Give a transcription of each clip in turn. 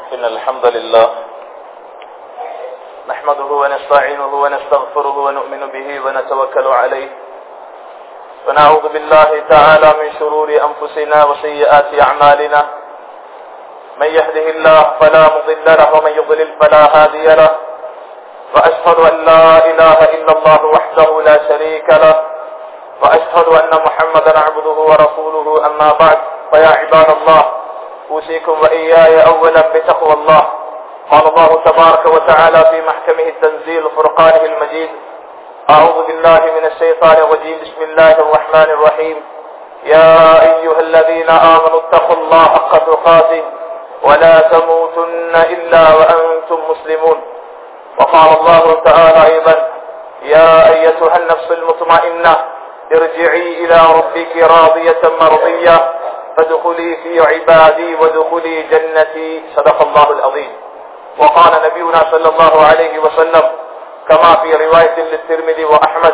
إن الحمد لله نحمده ونستعينه ونستغفره ونؤمن به ونتوكل عليه ونعوذ بالله تعالى من شرور أنفسنا وسيئات أعمالنا من يهده الله فلا مضل له ومن يضلل فلا هادي له وأشهد أن لا إله إلا الله وحده لا شريك له وأشهد أن محمدا عبده ورسوله أما بعد فيا عباد الله أوصيكم وإياي أولا بتقوى الله قال الله تبارك وتعالى في محكمه التنزيل فرقانه المجيد أعوذ بالله من الشيطان الرجيم بسم الله الرحمن الرحيم يا أيها الذين آمنوا اتقوا الله حق تقاته ولا تموتن إلا وأنتم مسلمون وقال الله تعالى أيضا يا أيتها النفس المطمئنة ارجعي إلى ربك راضية مرضية فادخلي في عبادي وادخلي جنتي صدق الله العظيم وقال نبينا صلى الله عليه وسلم كما في رواية للترمذي وأحمد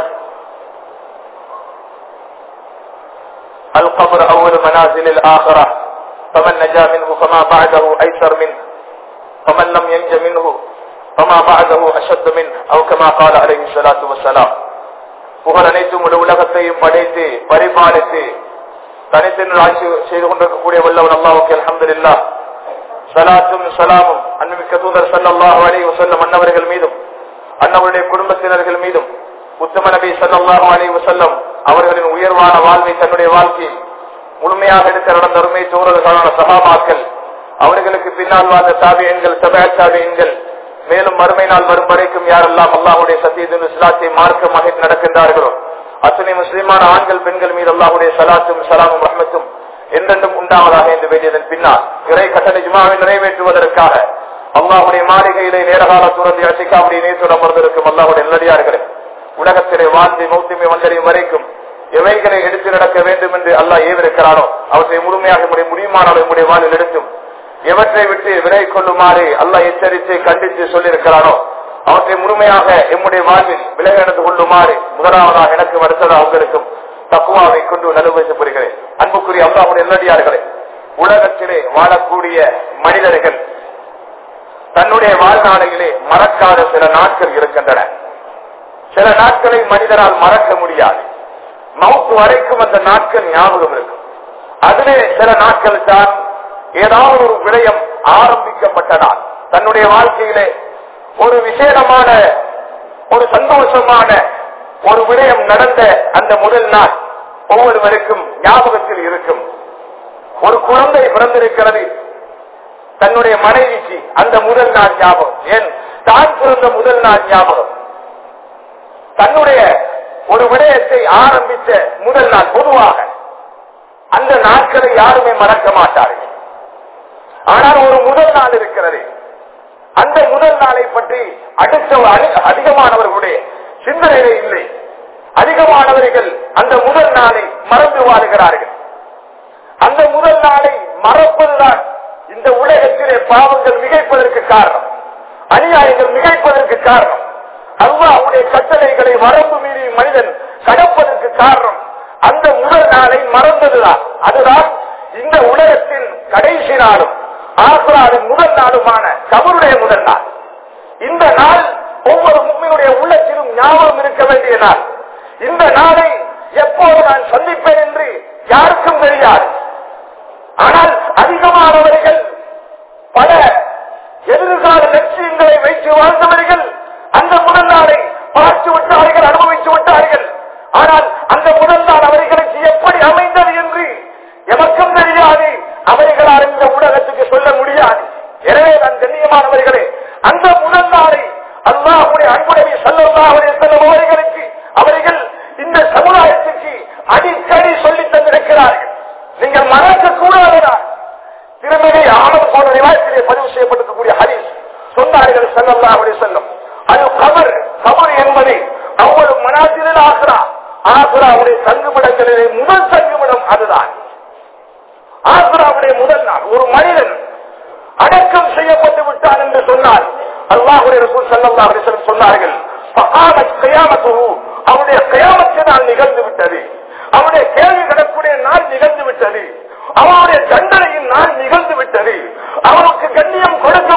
القبر أول منازل الآخرة فمن نجا منه فما بعده أيسر منه ومن لم ينج منه فما بعده أشد منه أو كما قال عليه الصلاة والسلام புகழ் அனைத்தும் முழு உலகத்தையும் படைத்து பரிபாலித்து தனித்தனில் ஆட்சி செய்து கொண்டிருக்கக்கூடிய வல்லவன் அல்லாவுக்கு அலமதுல்லா சலாத்தும் சலாமும் அன்புமிக்க தூதர் சல்லாஹு அலி வசல்லம் அன்னவர்கள் மீதும் அன்னவருடைய குடும்பத்தினர்கள் மீதும் உத்தம நபி சல்லாஹு அலி வசல்லம் அவர்களின் உயர்வான வாழ்வை தன்னுடைய வாழ்க்கையை முழுமையாக எடுக்க நடந்த அருமை தோழர்களான சகாபாக்கள் அவர்களுக்கு பின்னால் வாழ்ந்த தாபியன்கள் தபா தாபியன்கள் மேலும் மறுமை நாள் வரும் வரைக்கும் யாரெல்லாம் அல்லாஹுடைய சத்தியத்தின் இஸ்லாத்தை மார்க்கமாக நடக்கின்றார்களோ அத்தனை முஸ்லிமான ஆண்கள் பெண்கள் மீது அல்லாஹுடைய சலாத்தும் சலாமும் ரஹமத்தும் என்றென்றும் உண்டாவதாக என்று வேண்டியதன் பின்னால் இறை கட்டளை ஜுமாவை நிறைவேற்றுவதற்காக அல்லாஹுடைய மாளிகையிலே நேரகால துறந்து அசிக்காவுடைய நேற்றுடன் அமர்ந்திருக்கும் அல்லாஹுடைய நல்லடியார்களே உலகத்திலே வாழ்ந்து மௌத்திமை வந்தடையும் வரைக்கும் எவைகளை எடுத்து நடக்க வேண்டும் என்று அல்லாஹ் ஏவிருக்கிறானோ அவற்றை முழுமையாக முடிய முடியுமான நம்முடைய வாழ்வில் எடுத்தும் எவற்றை விட்டு விலை கொள்ளுமாறு அல்லாஹ் எச்சரித்து கண்டித்து சொல்லியிருக்கிறானோ அவற்றை முழுமையாக எம்முடைய வாழ்வில் விலை நடந்து கொள்ளுமாறு முதலாவதாக எனக்கு அடுத்ததாக உங்களுக்கும் தக்குவாவை கொண்டு நலுவச்சு புரிகிறேன் அன்புக்குரிய அல்லாவுடைய நல்லடியார்களே உலகத்திலே வாழக்கூடிய மனிதர்கள் தன்னுடைய வாழ்நாளையிலே மறக்காத சில நாட்கள் இருக்கின்றன சில நாட்களை மனிதரால் மறக்க முடியாது மவுத்து வரைக்கும் அந்த நாட்கள் ஞாபகம் இருக்கும் அதிலே சில நாட்கள் தான் ஏதாவது ஒரு விடயம் ஆரம்பிக்கப்பட்ட நாள் தன்னுடைய வாழ்க்கையிலே ஒரு விசேடமான ஒரு சந்தோஷமான ஒரு விடயம் நடந்த அந்த முதல் நாள் ஒவ்வொருவருக்கும் ஞாபகத்தில் இருக்கும் ஒரு குழந்தை பிறந்திருக்கிறது தன்னுடைய மனைவிக்கு அந்த முதல் நாள் ஞாபகம் ஏன் தான் பிறந்த முதல் நாள் ஞாபகம் தன்னுடைய ஒரு விடயத்தை ஆரம்பித்த முதல் நாள் பொதுவாக அந்த நாட்களை யாருமே மறக்க மாட்டார்கள் ஆனால் ஒரு முதல் நாள் இருக்கிறது அந்த முதல் நாளை பற்றி அடுத்த அதிகமானவர்களுடைய சிந்தனையிலே இல்லை அதிகமானவர்கள் அந்த முதல் நாளை மறந்து வாழுகிறார்கள் அந்த முதல் நாளை மறப்பதுதான் இந்த உலகத்திலே பாவங்கள் மிகைப்பதற்கு காரணம் அநியாயங்கள் மிகைப்பதற்கு காரணம் அல்லாவுடைய கட்டளைகளை வரம்பு மீறி மனிதன் கடப்பதற்கு காரணம் அந்த முதல் நாளை மறந்ததுதான் அதுதான் இந்த உலகத்தின் கடைசி நாளும் ஆசிராவின் முதல் நாளுமான கபருடைய முதல் நாள் இந்த நாள் ஒவ்வொரு மும்மினுடைய உள்ளத்திலும் ஞாபகம் இருக்க வேண்டிய நாள் இந்த நாளை எப்போது நான் சந்திப்பேன் என்று யாருக்கும் தெரியாது ஆனால் அதிகமானவர்கள் பல எதிர்கால லட்சியங்களை வைத்து வாழ்ந்தவர்கள் அந்த முதல் நாளை பார்த்து விட்டார்கள் அனுபவித்து விட்டார்கள் ஆனால் அந்த முதல் நாள் அவர்களுக்கு எப்படி அமைந்தது என்று எமக்கும் தெரியாது அவர்களால் இந்த உலகத்துக்கு சொல்ல முடியாது எனவே நான் கண்ணியமானவர்களே அந்த முதல் நாளை அல்லாஹுடைய அன்புடைய செல்லல்லாவுடைய செல்லும் அவர்களுக்கு அவர்கள் இந்த சமுதாயத்துக்கு அடிக்கடி சொல்லி தந்திருக்கிறார்கள் நீங்கள் மறக்க கூடாதா திருமதி ஆனந்த் போன நிவாயத்திலே பதிவு செய்யப்பட்டிருக்கக்கூடிய ஹரிஸ் சொன்னார்கள் செல்லல்லாவுடைய செல்லும் அது கபர் கபர் என்பது அவ்வளவு மனாசிரில் ஆசுரா ஆசுராவுடைய தங்குமிடங்களிலே முதல் தங்குமிடம் அதுதான் ஆசுராவுடைய முதல் நாள் ஒரு மனிதன் அடக்கம் செய்யப்பட்டு விட்டான் என்று சொன்னார் அல்லாஹுடைய ரசூல் சல்லல்லாஹு அலைஹி வஸல்லம் சொன்னார்கள் ஃபகாமத் கியாமத்துஹு அவருடைய கியாமத்து நாள் நிகழ்ந்து விட்டது அவருடைய கேள்வி கிடக்கூடிய நாள் நிகழ்ந்து விட்டது அவருடைய தண்டனையின் நாள் நிகழ்ந்து விட்டது அவருக்கு கண்ணியம் கொடுக்க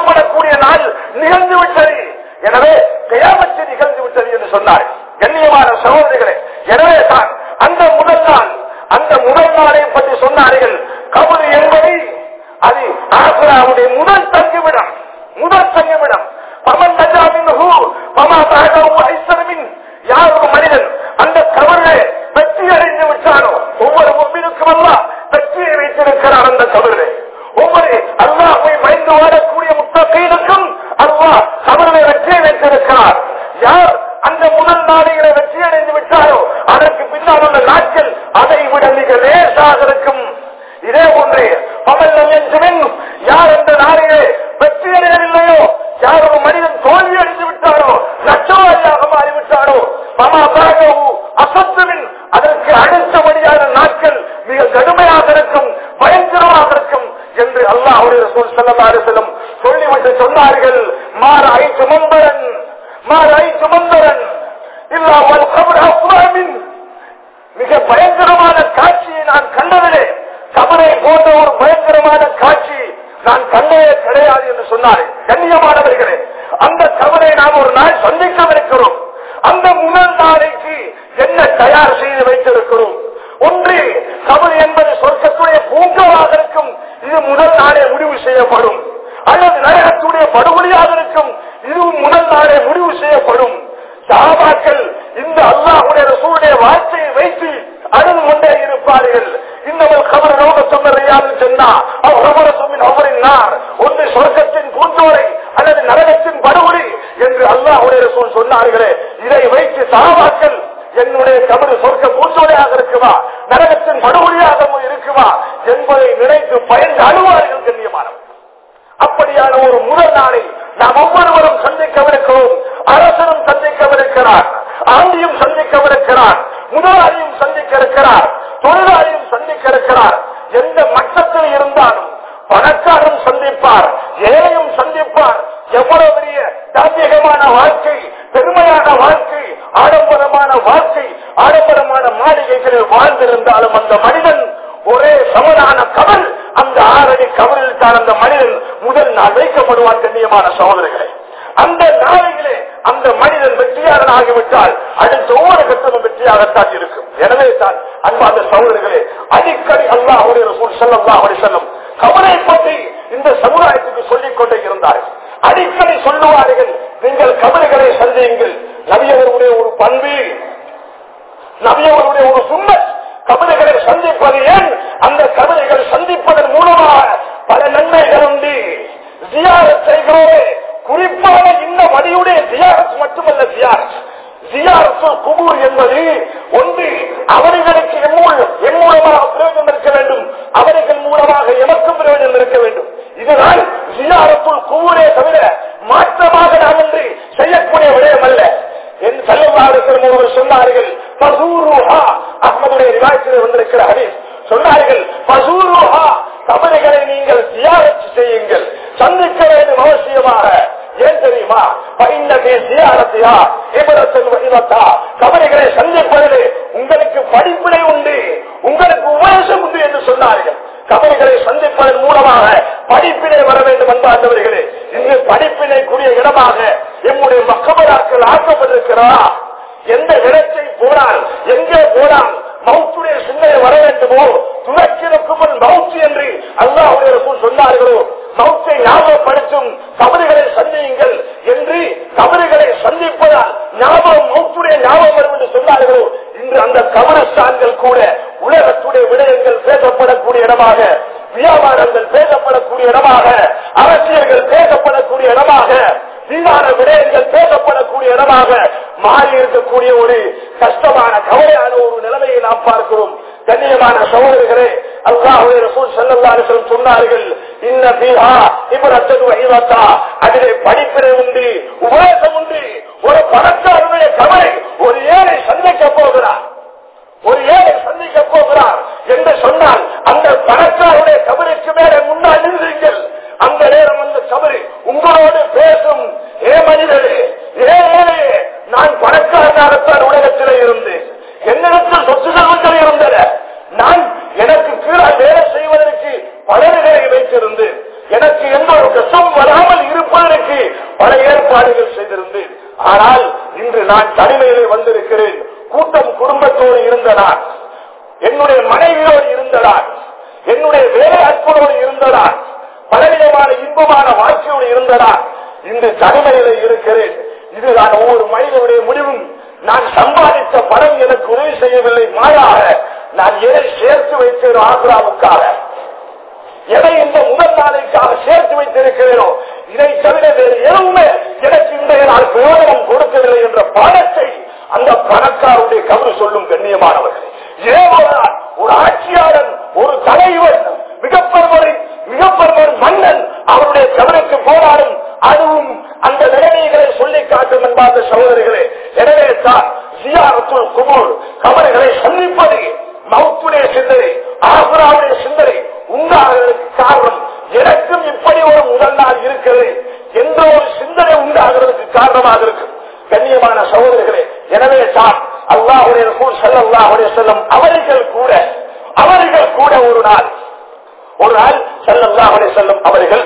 எனவே கயாமத்து நிகழ்ந்து விட்டது என்று சொன்னார் கண்ணியமான சகோதரிகளே எனவே தான் அந்த முதல் நாள் அந்த முதல் நாளை பற்றி சொன்னார்கள் கபரு என்பதை அது ஆசிராவுடைய முதல் தங்குமிடம் முதல் தங்குமிடம் பமன் நஜாமின் ஹூ பமா தாகவும் ஐஸ்வரமின் யார் ஒரு மனிதன் அந்த கபரிலே வெற்றி அடைந்து விட்டானோ ஒவ்வொரு முன்பினுக்கும் அல்ல வெற்றியை வைத்திருக்கிறார் அந்த கபரிலே ஒவ்வொரு அல்லாஹை பயந்து வாழக்கூடிய முத்தகையினுக்கும் அல்லாஹ் கபரிலே வெற்றியை வைத்திருக்கிறார் யார் அந்த முதல் நாளைகளை வெற்றி அடைந்து விட்டாரோ அதற்கு பின்னால் உள்ள நாட்கள் அதை விட மிக லேசாக இருக்கும் இதே போன்று பவல் என்றும் யார் அந்த நாளையே வெற்றி அடையவில்லையோ யார் ஒரு மனிதன் தோல்வி அடைந்து விட்டாரோ லட்சவாதியாக மாறிவிட்டாரோ மமா பாகவு அசத்துவின் அதற்கு அடுத்தபடியான நாட்கள் மிக கடுமையாக இருக்கும் பயங்கரமாக இருக்கும் என்று அல்லாஹுடைய சொல் செல்லமாறு செல்லும் சொல்லிவிட்டு சொன்னார்கள் மாற ஐ சுமந்தரன் மாற ஐ சுமந்தரன் இல்லாமல் கபர் அப்வாமின் மிக பயங்கரமான காட்சியை நான் கண்டதிலே கபரை போன்ற ஒரு பயங்கரமான காட்சி நான் கண்டதே கிடையாது என்று சொன்னார் கண்ணியமானவர்களே அந்த கபரை நாம் ஒரு நாள் சந்திக்கவிருக்கிறோம் அந்த முதல் நாளைக்கு என்ன தயார் செய்து வைத்திருக்கிறோம் ஒன்று கபர் என்பது சொர்க்கத்துடைய பூங்காவாக இருக்கும் இது முதல் நாளே முடிவு செய்யப்படும் அல்லது நரகத்துடைய படுகொலியாக இருக்கும் இதுவும் முதல் நாளே முடிவு செய்யப்படும் சாபாக்கள் இந்த அல்லாஹுடைய ரசூலுடைய வார்த்தையை வைத்து அழுது கொண்டே இருப்பார்கள் இன்னவள் கபர் ரோக சொன்னதையால் சொன்னா அவர் சொன்னின் அவரின் நார் ஒன்று சொர்க்கத்தின் பூந்தோரை அல்லது நரகத்தின் படுகொலி என்று அல்லாஹுடைய ரசூல் சொன்னார்களே இதை வைத்து சாபாக்கள் என்னுடைய கபரு சொர்க்க பூஞ்சோலையாக இருக்குமா நரகத்தின் படுகொலியாக இருக்குமா என்பதை நினைத்து பயந்து அழுவார்கள் கண்ணியமானவர் அப்படியான ஒரு முதல் நாளை நாம் ஒவ்வொருவரும் சந்திக்கவிருக்கிறோம் அரசரும் சந்திக்கவிருக்கிறார் ஆண்டியும் சந்திக்கவிருக்கிறார் முதலாளியும் சந்திக்க இருக்கிறார் தொழிலாளியும் சந்திக்க இருக்கிறார் எந்த மட்டத்தில் இருந்தாலும் பணக்காரரும் சந்திப்பார் ஏழையும் சந்திப்பார் எவ்வளவு பெரிய தாந்திகமான வாழ்க்கை பெருமையான வாழ்க்கை ஆடம்பரமான வாழ்க்கை ஆடம்பரமான மாளிகைகளில் வாழ்ந்திருந்தாலும் அந்த மனிதன் ஒரே சமனான கவல் அந்த ஆறடி கவலில் தான் அந்த மனிதன் முதல் நாள் வைக்கப்படுவான் கண்ணியமான சகோதரர்களே அந்த நாளையிலே அந்த மனிதன் வெற்றியாளன் ஆகிவிட்டால் அடுத்த ஒவ்வொரு கட்டமும் வெற்றியாகத்தான் இருக்கும் எனவே தான் அன்பாந்த சகோதரர்களே அடிக்கடி அல்லாஹுடைய ரசூல் ஸல்லல்லாஹு அலைஹி வஸல்லம் கவலை பற்றி இந்த சமுதாயத்துக்கு சொல்லிக் கொண்டே இருந்தார்கள் அடிக்கடி சொல்லுவார்கள் நீங்கள் கவலைகளை சந்தியுங்கள் நபியவருடைய ஒரு பண்பு நபியவருடைய ஒரு சுண்ணத் கவலைகளை சந்திப்பது ஏன் அந்த கவலைகள் சந்திப்பதன் மூலமாக பல நன்மைகள் உண்டு ஜியாரத் செய்கிறோமே குறிப்பான இந்த வழியுடைய ஜியாரத் மட்டுமல்ல ஜியாரத் ஜியாரத்து குபூர் என்பது ஒன்று அவர்களுக்கு எம்மூலம் எம் மூலமாக பிரயோஜனம் இருக்க வேண்டும் அவர்கள் மூலமாக எமக்கும் பிரயோஜனம் இருக்க வேண்டும் இதுதான் ஜியாரத்துள் குபூரே தவிர மாற்றமாக நாம் என்று செய்யக்கூடிய விடயம் அல்ல என் செல்லவாரத்தில் ஒருவர் சொன்னார்கள் பசூருஹா அஹ்மதுடைய ரிவாயத்தில் வந்திருக்கிற ஹதீஸ் சொன்னார்கள் பசூருஹா கபலைகளை நீங்கள் தியாகத்து செய்யுங்கள் சந்திக்க வேண்டும் அவசியமாக ஏன் தெரியுமா பைன்னகே தியாகத்தையா இவரத்தின் வடிவத்தா கபலைகளை சந்திப்பதிலே உங்களுக்கு படிப்பினை உண்டு உங்களுக்கு உபதேசம் உண்டு என்று சொன்னார்கள் கபலைகளை சந்திப்பதன் மூலமாக படிப்பினை வர வேண்டும் என்பார்ந்தவர்களே இங்கு படிப்பினைக்குரிய இடமாக எம்முடைய மக்கபராக்கள் ஆக்கப்பட்டிருக்கிறதா எந்த இடத்தை போனால் எங்கே போனால் மவுத்துடைய சிந்தனை வர வேண்டுமோ துணக்கிற்கு முன் மவுத்து என்று அல்லாஹுடைய ரசூல் சொன்னார்களோ மவுத்தை ஞாபகப்படுத்தும் தவறுகளை சந்தியுங்கள் என்று தவறுகளை சந்திப்பதால் ஞாபகம் மவுத்துடைய ஞாபகம் வரும் என்று சொன்னார்களோ இன்று அந்த கபரஸ்தான்கள் கூட உலகத்துடைய விடயங்கள் பேசப்படக்கூடிய இடமாக வியாபாரங்கள் பேசப்படக்கூடிய இடமாக அரசியல்கள் பேசப்படக்கூடிய இடமாக வீணான விடயங்கள் பேசப்படக்கூடிய இடமாக மாறி இருக்கக்கூடிய ஒரு கஷ்டமான கவலையான ஒரு நிலைமையை நாம் பார்க்கிறோம் கண்ணியமான சகோதரர்களே அல்லாஹுடைய ரசூல் ஸல்லல்லாஹு அலைஹி வஸல்லம் சொன்னார்கள் இன்ன ஃபீஹா இப்ரத்தன் வ இவத்தா அதிலே படிப்பினை உண்டு உபதேசம் உண்டு ஒரு பணக்காரனுடைய கவலை ஒரு ஏழை சந்திக்க போகிறார் ஒரு ஏழை சந்திக்க போகிறார் என்று சொன்னால் அந்த பணக்காரருடைய கபருக்கு மேலே முன்னால் நின்றீர்கள் அந்த நேரம் அந்த கபரு உங்களோடு பேசும் ஏ மனிதரே ஏ ஏழையே நான் பணக்காரனாகத்தான் உலகத்திலே இருந்தேன் என்னிடத்தில் சொத்து செல்வங்கள் இருந்தன நான் எனக்கு கீழால் வேலை செய்வதற்கு பலர்களை வைத்திருந்தேன் எனக்கு எந்த ஒரு கஷ்டம் வராமல் இருப்பதற்கு பல ஏற்பாடுகள் செய்திருந்தேன் ஆனால் இன்று நான் தனிமையிலே வந்திருக்கிறேன் கூட்டம் குடும்பத்தோடு இருந்த நான் என்னுடைய மனைவியோடு இருந்த நான் என்னுடைய வேலை அற்புதோடு இருந்த நான் பலவிதமான இன்பமான வாழ்க்கையோடு இருந்த நான் இன்று தனிமையிலே இருக்கிறேன் இதுதான் ஒவ்வொரு மனிதனுடைய முடிவும் நான் சம்பாதித்த பணம் எனக்கு உதவி செய்யவில்லை மாறாக நான் எதை சேர்த்து வைத்தேன் ஆக்ராவுக்காக எதை இந்த முதல் நாளைக்காக சேர்த்து வைத்திருக்கிறேனோ இதை தவிர வேறு எதுவுமே எனக்கு இன்றைய நாள் பிரயோஜனம் கொடுக்கவில்லை என்ற பாடத்தை அந்த பணக்காருடைய கவரு சொல்லும் கண்ணியமானவர்கள் ஏவரால் ஒரு ஆட்சியாளன் ஒரு தலைவன் மிகப்பெருமொரு மிகப்பெருமொரு மன்னன் அவருடைய கவனுக்கு போராடும் அதுவும் அந்த நிலைமைகளை சொல்லி காட்டும் என்பார்ந்த சகோதரிகளே எனவே தான் சியாரத்துள் குமூர் கவலைகளை சந்திப்பது மவுத்துடைய சிந்தனை ஆசுராவுடைய சிந்தனை உண்டாகிறதுக்கு காரணம் எனக்கும் இப்படி ஒரு முதல் நாள் இருக்கிறது என்ற ஒரு சிந்தனை உண்டாகிறதுக்கு காரணமாக இருக்கும் கண்ணியமான சகோதரர்களே எனவே தான் அல்லாஹுடைய செல்லல்லாஹுடைய செல்லும் அவர்கள் கூட அவர்கள் கூட ஒரு நாள் ஒரு நாள் செல்லல்லாஹுடைய செல்லும் அவர்கள்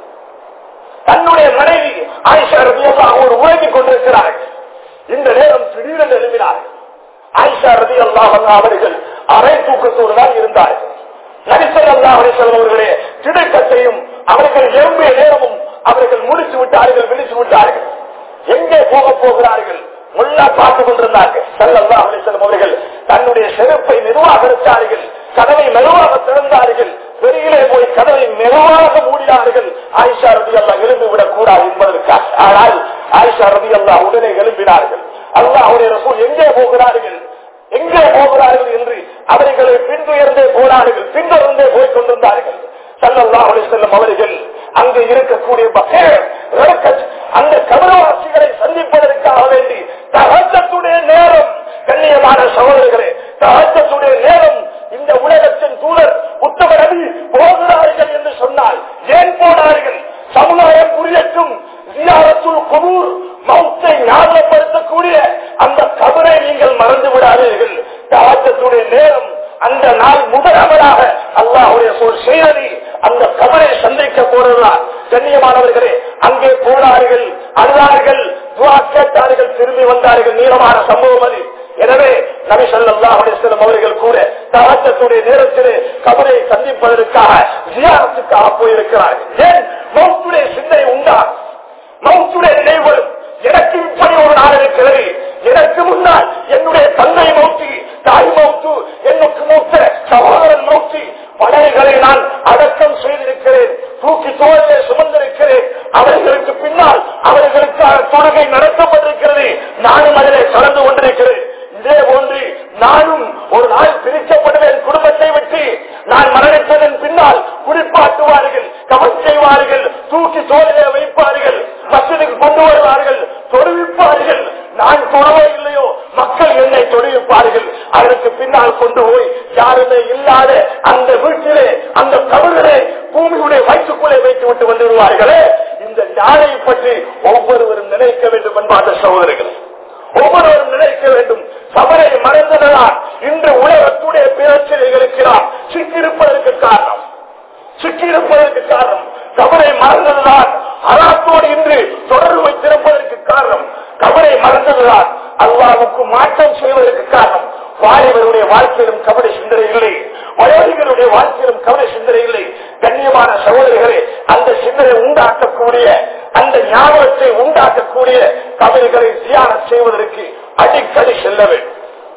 தன்னுடைய மனைவி ஆயிஷா ரபியல்லாக ஒரு உறங்கிக் கொண்டிருக்கிறார்கள் இந்த நேரம் திடீரென்று எழுப்பினார்கள் ஆயிஷா ரதி அல்லாஹ் அவர்கள் அரை தூக்கத்தோடு தான் இருந்தார்கள் நரிசல் அல்லாஹுடைய செல்வர்களே திடுக்கத்தையும் அவர்கள் எறும்பிய நேரமும் அவர்கள் முடிச்சு விட்டார்கள் விழிச்சு விட்டார்கள் எங்கே போக போகிறார்கள் முல்லா பார்த்துக் கொண்டிருந்தார்கள் செல்லல்லா அலிசல்லம் அவர்கள் தன்னுடைய செருப்பை மெதுவாக எடுத்தார்கள் கதவை மெதுவாக திறந்தார்கள் வெளியிலே போய் கதவை மெதுவாக மூடினார்கள் ஆயிஷா ரதி அல்லா எழுந்து விடக் கூடாது என்பதற்காக ஆனால் ஆயிஷா ரதி அல்லா உடனே எழுப்பினார்கள் அல்லாஹுடைய ரசூல் எங்கே போகிறார்கள் எங்கே போகிறார்கள் என்று அவர்களை பின்துயர்ந்தே போனார்கள் பின்தொடர்ந்தே போய் கொண்டிருந்தார்கள் சல்லல்லா செல்லும் அவர்கள் அங்கே இருக்கக்கூடிய பகேர், ரக்கத், அந்த கபரவாசிகளை சந்திப்பதற்காக வேண்டி தகத்தத்துடைய நேரம் கண்ணியமான சகோதரர்களே தகத்தத்துடைய நேரம் இந்த உலகத்தின் தூதர் உத்தம நபி போகிறார்கள் என்று சொன்னால் ஏன் போனார்கள் சமுதாயம் புரியட்டும் ஜியாரத்துல் குபூர் மௌத்தை ஞாபகப்படுத்தக்கூடிய அந்த கபரை நீங்கள் மறந்து விடாதீர்கள் தாக்கத்துடைய நேரம் அந்த நாள் முதலாவதாக அல்லாஹுடைய சொல் செய்தி அந்த கபரை சந்திக்க போறதுதான் கண்ணியமானவர்களே அங்கே போனார்கள் அழுதார்கள் துவா கேட்டார்கள் திரும்பி வந்தார்கள் நீளமான சம்பவம் அது எனவே நபி ஸல்லல்லாஹு செல்லும் அவர்கள் கூட தகத்தத்துடைய நேரத்திலே கபரை சந்திப்பதற்காக ஜியாரத்துக்காக போயிருக்கிறார்கள் ஏன் மௌத்துடைய சிந்தனை உண்டா மௌத்துடைய நினைவு எனக்கு இப்படி ஒரு நாள் இருக்கிறது எனக்கு முன்னால் என்னுடைய தந்தை மௌத்தி தாய் மௌத்து எனக்கு மூத்த சகோதரன் மௌத்தி படைகளை நான் அடக்கம் செய்திருக்கிறேன் தூக்கி தோழலை சுமந்திருக்கிறேன் அவர்களுக்கு பின்னால் அவர்களுக்கான தொழுகை நடத்தப்பட்டிருக்கிறது நானும் அதிலே கலந்து கொண்டிருக்கிறேன் இதே போன்று நானும் ஒரு நாள் பிரிக்கப்படுவேன் குடும்பத்தை விட்டு நான் மரணித்ததன் பின்னால் குடிப்பாட்டுவார்கள் கவன் செய்வார்கள் தூக்கி தோழிலே வைப்பார்கள் மசிதுக்கு கொண்டு வருவார்கள் தொடுவிப்பார்கள் நான் தொடுவோ இல்லையோ மக்கள் என்னை தொடுவிப்பார்கள் அதற்கு பின்னால் கொண்டு போய் யாருமே இல்லாத அந்த வீட்டிலே அந்த கபர்களே பூமியுடைய வயிற்றுக்குள்ளே வைத்து விட்டு வந்து விடுவார்களே இந்த நாளை பற்றி ஒவ்வொருவரும் நினைக்க வேண்டும் என்பாத சகோதரர்கள் ஒவ்வொருவரும் நினைக்க வேண்டும் சபரை மறந்ததால் இன்று உலகத்துடைய பிரச்சனைகளுக்கு நாம் சிக்கியிருப்பதற்கு காரணம் சிக்கியிருப்பதற்கு காரணம் கபரை மறந்ததுதான் அராத்தோடு இன்று தொடர்பு வைத்திருப்பதற்கு காரணம் கபரை மறந்ததுதான் அல்லாவுக்கு மாற்றம் செய்வதற்கு காரணம் வாலிபருடைய வாழ்க்கையிலும் கபடி சிந்தனை இல்லை வயோதிகளுடைய வாழ்க்கையிலும் கபடி சிந்தனை இல்லை கண்ணியமான சகோதரிகளே அந்த சிந்தனை உண்டாக்கக்கூடிய அந்த ஞாபகத்தை உண்டாக்கக்கூடிய கபடிகளை தியானம் செய்வதற்கு அடிக்கடி செல்ல வேண்டும்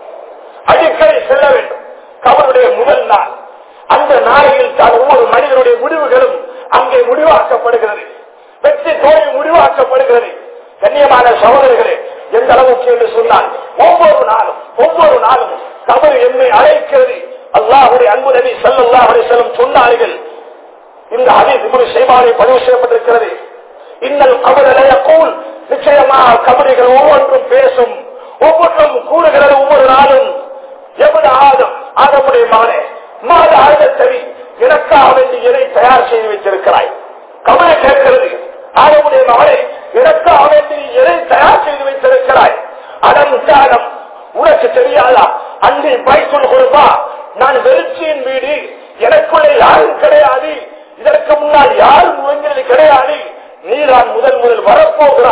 அடிக்கடி செல்ல வேண்டும் கபருடைய முதல் நாள் அந்த நாளையில் தான் ஒவ்வொரு மனிதனுடைய முடிவுகளும் அங்கே முடிவாக்கப்படுகிறது வெற்றி தோல்வி முடிவாக்கப்படுகிறது கண்ணியமான சகோதரர்களே எந்த அளவுக்கு என்று சொன்னால் ஒவ்வொரு நாளும் ஒவ்வொரு நாளும் கபர் என்னை அழைக்கிறது அல்லாஹுடைய அன்பு நபி சல்லாஹுடைய செல்லும் சொன்னார்கள் இந்த ஹதீஸ் இப்படி செய்வாரை பதிவு செய்யப்பட்டிருக்கிறது இன்னல் கபரலைய கூல் நிச்சயமாக கபடிகள் ஒவ்வொன்றும் பேசும் ஒவ்வொன்றும் கூறுகிறது ஒவ்வொரு நாளும் எவ்வளவு ஆதம் ஆதமுடைய மகனே மாத ஆயுதத்தை எனக்காக வேண்டி எதை தயார் செய்து வைத்திருக்கிறாய் கவலை கேட்கிறது ஆதமுடைய மகனே எனக்காக வேண்டி எதை தயார் செய்து வைத்திருக்கிறாய் அடம் தியானம் உனக்கு தெரியாதா அன்றி பைக்குள் கொடுப்பா நான் வெறிச்சியின் வீடு எனக்குள்ளே யாரும் கிடையாது இதற்கு முன்னால் யாரும் நுழைஞ்சது கிடையாது நீதான் முதல் முதல் வரப்போகிறாய்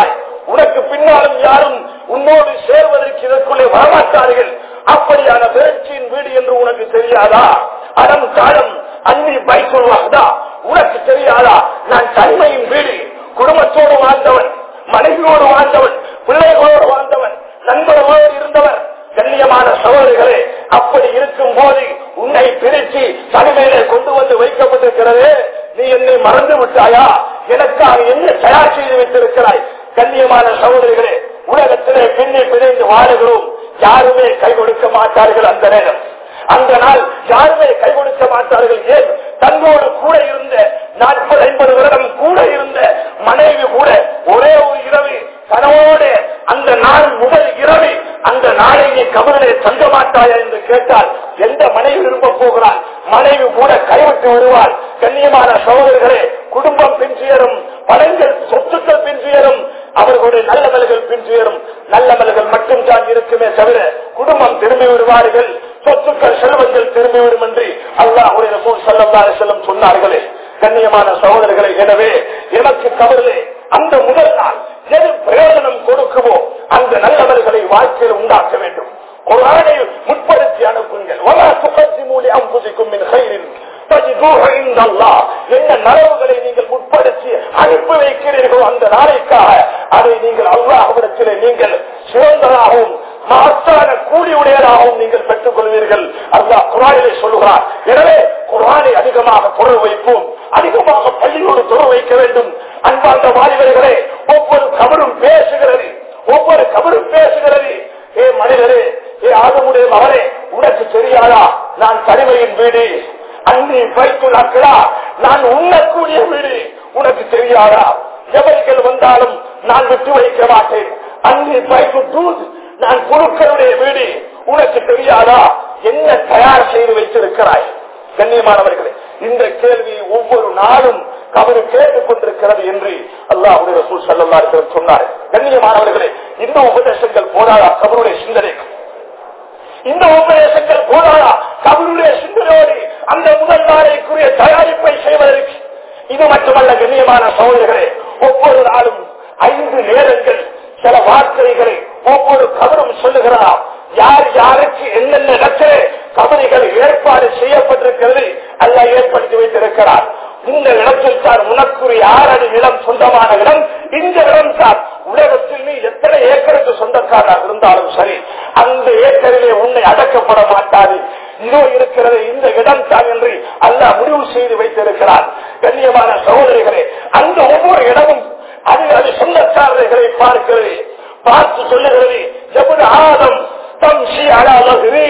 உனக்கு பின்னாலும் யாரும் உன்னோடு சேர்வதற்கு இதற்குள்ளே வரமாட்டார்கள் அப்படியான பேச்சின் வீடு என்று உனக்கு தெரியாதா அடம் காலம் அன்னி பைக்குள்வாகதா உனக்கு தெரியாதா நான் தன்மையின் வீடு குடும்பத்தோடு வாழ்ந்தவன் மனைவியோடு வாழ்ந்தவன் பிள்ளைகளோடு வாழ்ந்தவன் நண்பர்களோடு இருந்தவர் கண்ணியமான சகோதரிகளே அப்படி இருக்கும் போது உன்னை பிரித்து தனிமையிலே கொண்டு வந்து வைக்கப்பட்டிருக்கிறது நீ என்னை மறந்து விட்டாயா எனக்காக என்ன தயார் செய்து வைத்திருக்கிறாய் கண்ணியமான சகோதரிகளே உலகத்திலே பின்னி பிணைந்து வாழுகிறோம் யாருமே கை கொடுக்க மாட்டார்கள் அந்த நேரம் அந்த நாள் யாருமே கை கொடுக்க மாட்டார்கள் ஏன் தன்னோடு கூட இருந்த நாற்பது ஐம்பது வருடம் கூட இருந்த மனைவி கூட ஒரே ஒரு இரவு கனவோடு அந்த நாள் முதல் இரவு அந்த நாளை நீ கபரிலே தங்க மாட்டாயா என்று கேட்டால் எந்த மனைவி விரும்ப போகிறாள் மனைவி கூட கைவிட்டு வருவாள் கண்ணியமான சகோதரர்களே குடும்பம் பின்சுயரும் பலங்கள் சொத்துக்கள் பின்சுயரும் அவர்களுடைய நல்லமல்கள் பின்சுயரும் நல்லமல்கள் மட்டும் தான் இருக்குமே தவிர குடும்பம் திரும்பி விடுவார்கள் சொத்துக்கள் செல்வங்கள் திரும்பி விடும் என்று அல்லாஹுடைய ரசூல் ஸல்லல்லாஹு அலைஹி வஸல்லம் சொன்னார்களே கண்ணியமான சகோதரர்களை எனவே எனக்கு கவலை அந்த முதல் நாள் எது பிரயோஜனம் கொடுக்குமோ அந்த நல்லவர்களை வாழ்க்கையில் உண்டாக்க வேண்டும் குரானை முற்படுத்தி அனுப்புங்கள் வலா துகத்திமூலி அம்புசிக்கும் மின் கைரின் என்ன நலவுகளை நீங்கள் முற்படுத்தி அனுப்பி வைக்கிறீர்களோ அந்த நாளைக்காக அதை நீங்கள் அல்லாஹிடத்திலே நீங்கள் சிறந்ததாகவும் மாற்றான கூலியுடையதாகவும் நீங்கள் பெற்றுக் கொள்வீர்கள் அல்லாஹ் குரானிலே சொல்லுகிறார் எனவே குரானை அதிகமாக பொருள் வைப்போம் அதிகமாக பள்ளியோடு தொடர் வைக்க வேண்டும் அன்பார்ந்த வாலிபர்களே ஒவ்வொரு கபரும் பேசுகிறது ஒவ்வொரு கபரும் பேசுகிறது ஏ மனிதரே ஏ ஆதமுடைய மகனே உனக்கு தெரியாதா நான் தனிமையின் வீடு அன்னி வைத்துள்ளாக்களா நான் உண்ணக்கூடிய வீடு உனக்கு தெரியாதா எவர்கள் வந்தாலும் நான் விட்டு வைக்க மாட்டேன் அன்னி பைக்கு தூது நான் குழுக்களுடைய வீடு உனக்கு தெரியாதா என்ன தயார் செய்து வைத்திருக்கிறாய் கண்ணியமானவர்களே இந்த கேள்வி ஒவ்வொரு நாளும் கபரு கேட்டுக் கொண்டிருக்கிறது என்று அல்லாஹுடைய ரசூல் சல்லா சொன்னார் கண்ணியமானவர்களே இந்த உபதேசங்கள் போதாதா கபருடைய சிந்தனைக்கு இந்த உபதேசங்கள் போதாதா கபருடைய சிந்தனையோடு அந்த முதல் நாளைக்குரிய தயாரிப்பை செய்வதற்கு இது மட்டுமல்ல கண்ணியமான சகோதரர்களே ஒவ்வொரு நாளும் ஐந்து நேரங்கள் சில வார்த்தைகளை ஒவ்வொரு கபரும் சொல்லுகிறார் யார் யாருக்கு என்னென்ன இடத்திலே கபரிகள் ஏற்பாடு செய்யப்பட்டிருக்கிறது அல்ல ஏற்படுத்தி வைத்திருக்கிறார் இந்த இடத்தில் தான் உனக்குரிய ஆறடி நிலம் சொந்தமான இடம் இந்த இடம் தான் உலகத்தில் நீ எத்தனை ஏக்கருக்கு சொந்தக்காரராக இருந்தாலும் சரி அந்த ஏக்கரிலே உன்னை அடக்கப்பட மாட்டாது இதோ இருக்கிறது இந்த இடம் தான் என்று அல்ல முடிவு செய்து வைத்திருக்கிறார் கண்ணியமான சகோதரிகளே அந்த ஒவ்வொரு இடமும் அது அது சொந்தக்காரர்களை பார்க்கிறது பார்த்து சொல்லுகிறது எப்படி ஆதம் தம் ஸ்ரீ அலாதகிரி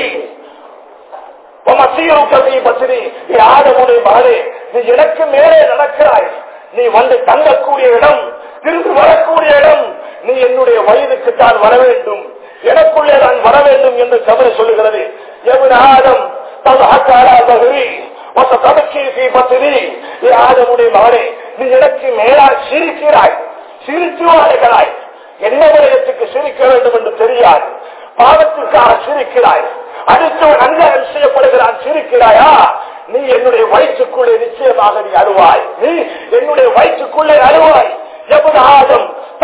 ஆதமுடைய மகளே நீ எனக்கு மேலே நடக்கிறாய் நீ வந்து தங்கக்கூடிய இடம் திரும்பி வரக்கூடிய இடம் நீ என்னுடைய வயதுக்கு தான் வர வேண்டும் எனக்குள்ளே நான் வர வேண்டும் என்று கவலை சொல்லுகிறது எவன் ஆதம் ஆதமுடைய மகனே நீ எனக்கு மேலால் சிரிக்கிறாய் சிரித்து வாழ்கிறாய் என்ன விடயத்துக்கு சிரிக்க வேண்டும் என்று தெரியாது பாவத்திற்காக சிரிக்கிறாய் அடுத்தவன் அங்கீகாரம் செய்யப்படுகிறான் சிரிக்கிறாயா நீ என்னுடைய வயிற்றுக்குள்ளே நிச்சயமாக நீ அழுவாய் நீ என்னுடைய வயிற்றுக்குள்ளே அழுவாய் எவ்வளவு ஆதம்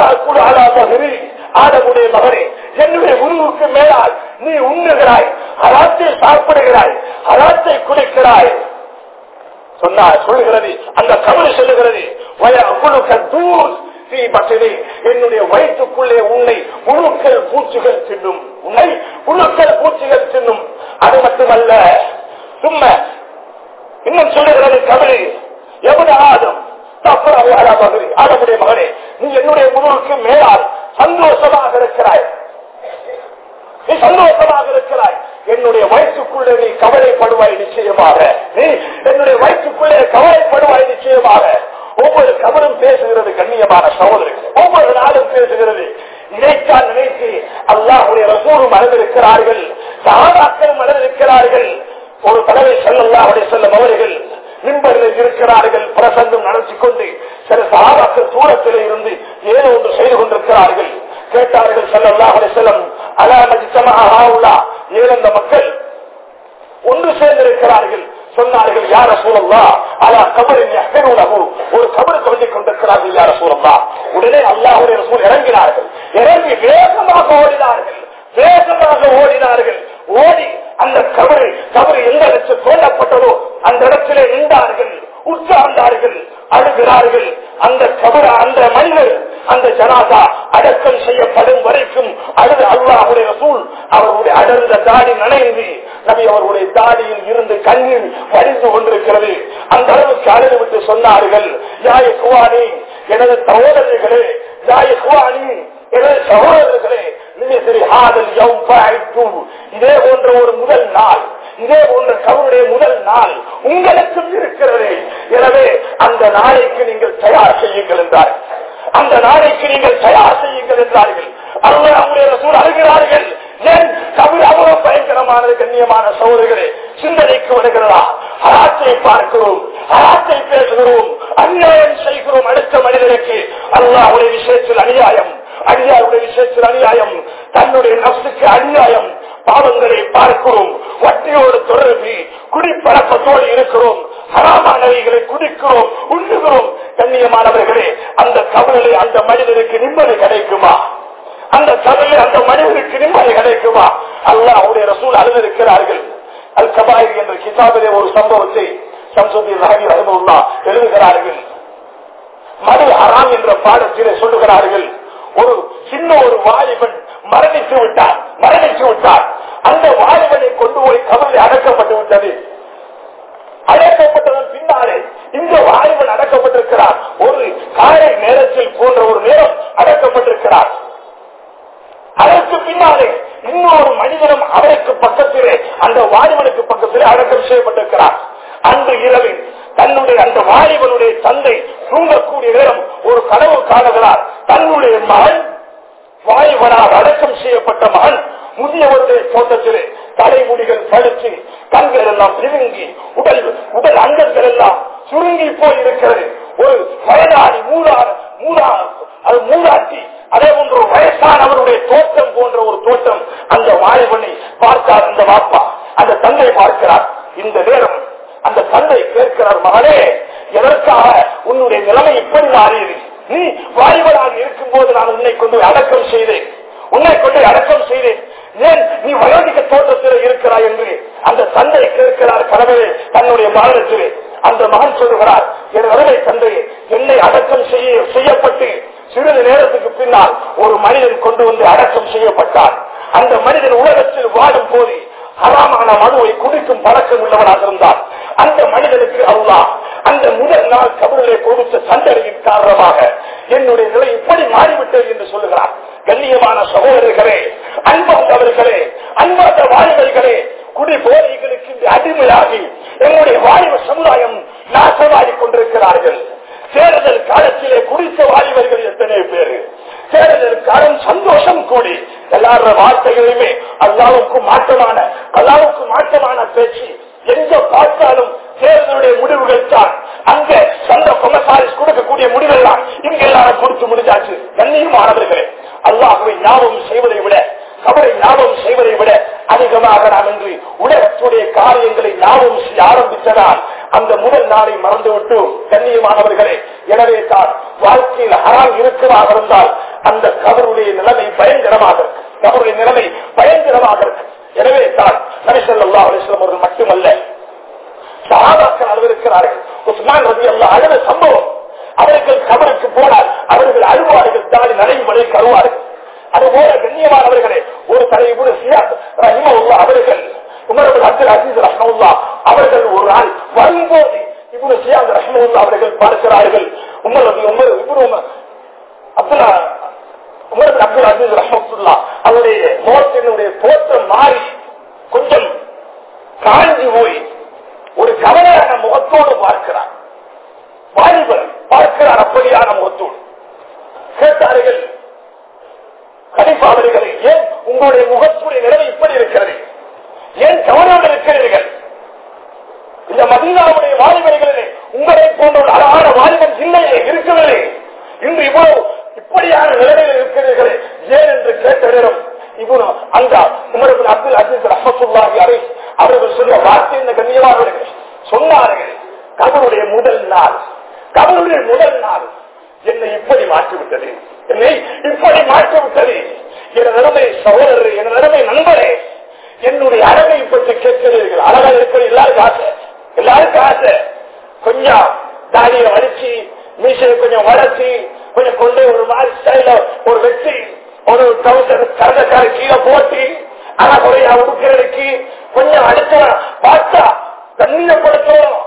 ஆதமுடைய மகனே என்னுடைய உருவுக்கு மேலால் நீ உண்ணுகிறாய் அராத்தை சாப்பிடுகிறாய் அராத்தை குடிக்கிறாய் சொன்னார் சொல்லுகிறது அந்த கவலை சொல்லுகிறது வய அவ்வளவு தூர் தீ பட்டினி என்னுடைய வயிற்றுக்குள்ளே உன்னை புழுக்கள் பூச்சிகள் தின்னும் உன்னை புழுக்கள் பூச்சிகள் தின்னும் அது மட்டுமல்ல சும்மா இன்னும் சொல்லுகிறது கவலை எவ்வளவு ஆதம் மகனே ஆடமுடைய மகனே நீ என்னுடைய முழுவுக்கு மேலால் சந்தோஷமாக இருக்கிறாய் நீ சந்தோஷமாக இருக்கிறாய் என்னுடைய வயிற்றுக்குள்ளே நீ கவலைப்படுவாய் நிச்சயமாக நீ என்னுடைய வயிற்றுக்குள்ளே கவலைப்படுவாய் நிச்சயமாக ஒவ்வொரு கவலும் பேசுகிறது கண்ணியமான சகோதரர்கள் ஒவ்வொரு நாளும் பேசுகிறது இதைத்தான் நினைத்து அல்லாஹுடைய ரசூரும் மனதிருக்கிறார்கள் சாதாக்களும் மனதிருக்கிறார்கள் ஒரு தடவை செல்லல்லாவுடைய செல்லும் அவர்கள் மின்பரில் இருக்கிறார்கள் பிரசங்கம் நடத்தி கொண்டு சில சாதாக்கள் தூரத்தில் இருந்து ஏதோ ஒன்று செய்து கொண்டிருக்கிறார்கள் கேட்டார்கள் செல்லல்லாவுடைய செல்லம் அலாமதித்தமா இழந்த மக்கள் ஒன்று சேர்ந்திருக்கிறார்கள் சொன்னார்கள் யார சூழல்லா அதா கபரின் எஹருலகு ஒரு கபரு தோண்டி கொண்டிருக்கிறார்கள் யார சூழல்லா உடனே அல்லாஹுடைய ரசூல் இறங்கினார்கள் இறங்கி வேகமாக ஓடினார்கள் வேகமாக ஓடினார்கள் ஓடி அந்த கபரு கபரு எந்த இடத்தில் தோண்டப்பட்டதோ அந்த இடத்திலே நின்றார்கள் உட்கார்ந்தார்கள் அழுகிறார்கள் அந்த கபர அந்த மனிதர் அந்த ஜனாதா அடக்கம் செய்யப்படும் வரைக்கும் அழுது அல்லாஹுடைய ரசூல் அவருடைய அடர்ந்த தாடி நனைந்து நபி அவருடைய தாடியில் இருந்து கண்ணீர் வடிந்து கொண்டிருக்கிறது அந்த அளவுக்கு அழுது விட்டு சொன்னார்கள் யாய குவானி எனது சகோதரர்களே யாய குவானி எனது சகோதரர்களே நிமிசிறி ஹாதல் யௌம் ஃபஅய்தும். இதே போன்ற ஒரு முதல் நாள் இதே போன்ற கவருடைய முதல் நாள் உங்களுக்கும் இருக்கிறது எனவே அந்த நாளைக்கு நீங்கள் தயார் செய்யுங்கள் என்றார்கள் அந்த நாளைக்கு நீங்கள் தயார் செய்யுங்கள் என்றார்கள் அல்லாஹ் அவருடைய ரசூல் அழுகிறார்கள் ஏன் கபர் அவ்வளவு பயங்கரமானது கண்ணியமான சகோதரர்களே சிந்தனைக்கு வருகிறதா ஹராத்தை பார்க்கிறோம் ஹராத்தை பேசுகிறோம் அநியாயம் செய்கிறோம் அடுத்த மனிதனுக்கு அல்லாஹ்வுடைய விஷயத்தில் அநியாயம் அநியாயுடைய விஷயத்தில் அநியாயம் தன்னுடைய நப்சுக்கு அநியாயம் பாவங்களை பார்க்கிறோம் வட்டியோடு தொடர்பு குடிப்பழக்கத்தோடு இருக்கிறோம் ஹராமானவைகளை குடிக்கிறோம் உண்ணுகிறோம் கண்ணியமானவர்களே அந்த கவலை அந்த மனிதனுக்கு நிம்மதி கிடைக்குமா அந்த கவலை அந்த மனிதனுக்கு நிம்மதி கிடைக்குமா அல்லாஹ் அவருடைய ரசூல் அழுதிருக்கிறார்கள் அல் கபாயிர் என்ற கிதாபிலே ஒரு சம்பவத்தை சம்சுதீன் ரஹி ரஹமுல்லா எழுதுகிறார்கள் மது ஹராம் என்ற பாடத்திலே சொல்லுகிறார்கள் ஒரு சின்ன ஒரு வாலிபன் மரணித்து விட்டார் மரணித்து விட்டார் அந்த வாலிபனை கொண்டு போய் கவலை அடக்கப்பட்டு விட்டது அடக்கப்பட்டதன் பின்னாலே இந்த வாலிபன் அடக்கப்பட்டிருக்கிறார் ஒரு காலை நேரத்தில் போன்ற ஒரு நேரம் அடக்கப்பட்டிருக்கிறார் அதற்கு பின்னாலே இன்னொரு மனிதனும் அவருக்கு பக்கத்திலே அந்த வாலிபனுக்கு பக்கத்திலே அடக்கம் செய்யப்பட்டிருக்கிறார் அன்று இரவில் தன்னுடைய அந்த வாலிபனுடைய தந்தை தூங்கக்கூடிய நேரம் ஒரு கனவு காணுகிறார் தன்னுடைய மகன் வாலிபனால் அடக்கம் செய்யப்பட்ட மகன் முதியவருடைய தோட்டத்திலே தலைமுடிகள் படுத்து கண்கள் எல்லாம் பிதுங்கி உடல் உடல் அங்கங்கள் எல்லாம் சுருங்கி போய் இருக்கிறது ஒரு வயதாடி மூடா மூடா அது மூடாட்டி அதே போன்ற ஒரு வயசானவருடைய தோட்டம் போன்ற ஒரு தோட்டம் அந்த வாலிபனை பார்த்தார் அந்த வாப்பா அந்த தந்தை பார்க்கிறார் இந்த நேரம் அந்த தந்தை கேட்கிறார் மகனே எதற்காக உன்னுடைய நிலைமை இப்படி மாறியது நீ வாலிபனாக இருக்கும் போது நான் உன்னை கொண்டு போய் அடக்கம் செய்தேன் உன்னை கொண்டு போய் அடக்கம் செய்தேன் ஏன் நீ வயோதிக தோட்டத்தில் இருக்கிறாய் என்று அந்த தந்தை கேட்கிறார் கனவே தன்னுடைய மகனத்திலே அந்த மகன் சொல்லுகிறார் என் அருமை தந்தையே என்னை அடக்கம் செய்ய செய்யப்பட்டு சிறிது நேரத்துக்கு பின்னால் ஒரு மனிதன் கொண்டு வந்து அடக்கம் செய்யப்பட்டார் அந்த மனிதன் உலகத்தில் வாடும் போது ஹராமான மதுவை குடிக்கும் பழக்கம் உள்ளவனாக இருந்தார் அந்த மனிதனுக்கு அல்லாஹ் அந்த முதல் நாள் கபரிலே கொடுத்த சண்டனையின் காரணமாக என்னுடைய நிலை இப்படி மாறிவிட்டது என்று சொல்லுகிறார் கண்ணியமான சகோதரர்களே அன்பார்ந்தவர்களே அன்பார்ந்த வாலிபர்களே குடி போதைகளுக்கு இந்த அடிமையாகி எங்களுடைய வாலிப சமுதாயம் நாசமாகிக் கொண்டிருக்கிறார்கள் தேர்தல் காலத்திலே குடித்த வாலிபர்கள் எத்தனை பேரு தேர்தல் காலம் சந்தோஷம் கூடி எல்லார வார்த்தைகளுமே அல்லாவுக்கு மாற்றமான அல்லாவுக்கு மாற்றமான பேச்சு எங்க பார்த்தாலும் தேர்தலுடைய முடிவுகள் தான் அங்க சந்த கொமசாரிஸ் கொடுக்கக்கூடிய முடிவெல்லாம் இங்க எல்லாரும் கொடுத்து முடிஞ்சாச்சு கண்ணியமானவர்களே அல்லாஹுவை ஞாபகம் செய்வதை விட கபரை ஞாபகம் செய்வதை விட அதிகமாக நாம் இன்று உலகத்துடைய காரியங்களை ஞாபகம் செய்ய ஆரம்பித்ததால் அந்த முதல் நாளை மறந்துவிட்டு கண்ணியமானவர்களே எனவே தான் வாழ்க்கையில் ஹராம் இருக்கிறதாக இருந்தால் அந்த கபருடைய நிலைமை பயங்கரமாக இருக்கு கபருடைய நிலைமை பயங்கரமாக இருக்கு எனவே தான் நபிசல்லா அலிஸ்லாம் அவர்கள் மட்டுமல்ல சகாபாக்கள் அளவிருக்கிறார்கள் உஸ்மான் ரவி அல்லா அழுத சம்பவம் அவர்கள் கபருக்கு போனால் அவர்கள் அழுவார்கள் தாடி நடைமுறை கருவார்கள் அதுபோல கண்ணியமானவர்களே ஒரு தலைவர் சியாத் ரஹிமவுல்லா அவர்கள் உமரபுல் அப்துல் அசீஸ் ரஹ்மவுல்லா அவர்கள் ஒரு நாள் வரும்போது இவ்வளவு சியாத் ரஹ்மவுல்லா அவர்கள் பார்க்கிறார்கள் உமர் ரபி உமர் இவ்வளவு Abdullah Umar Abdul Aziz Rahmatullah அவருடைய முகத்தினுடைய தோற்றம் மாறி கொஞ்சம் காஞ்சி போய் ஒரு கவலையான முகத்தோடு பார்க்கிறார் வாலிபர் பார்க்கிறார் அப்படியான முகத்தோடு கேட்டார்கள் கலிஃபா அவர்களே ஏன் உங்களுடைய முகத்துடைய நிலைமை இப்படி இருக்கிறது ஏன் கவனோடு இருக்கிறீர்கள் இந்த மதீனாவுடைய வாலிபர்களிலே உங்களை போன்ற ஒரு அழகான வாலிபன் இல்லையே இருக்கவில்லை இன்று இவ்வளவு இப்படியான நிலைமையில் இருக்கிறீர்களே ஏன் என்று கேட்ட நேரம் இவ்வளவு அந்த உமரபின் அப்துல் அசீஸ் ரஹமத்துல்லாஹி அரை அவர்கள் சொன்ன வார்த்தை இந்த கண்ணியமானவர்கள் சொன்னார்கள் கபருடைய முதல் நாள் கபருடைய முதல் நாள் என்னை இப்படி மாற்றிவிட்டது என்னை இப்படி மாற்றிவிட்டது என் நிலைமை சகோதரர் என் நிலைமை நண்பரே என்னுடைய அழகை பற்றி கேட்கிறீர்கள் அழகா இருக்கிற எல்லாருக்கும் ஆசை எல்லாருக்கும் ஆசை கொஞ்சம் தாடியை வலிச்சு மீசையை கொஞ்சம் வளர்ச்சி கொஞ்சம் கொண்டு ஒரு மாதிரி ஸ்டைல ஒரு வெட்டி ஒரு டவுசர் கரண்டக்கார கீழே போட்டு அழகுறையா உடுக்கிறதுக்கு கொஞ்சம் அடுத்த பார்த்தா கண்ணியப்படுத்தணும்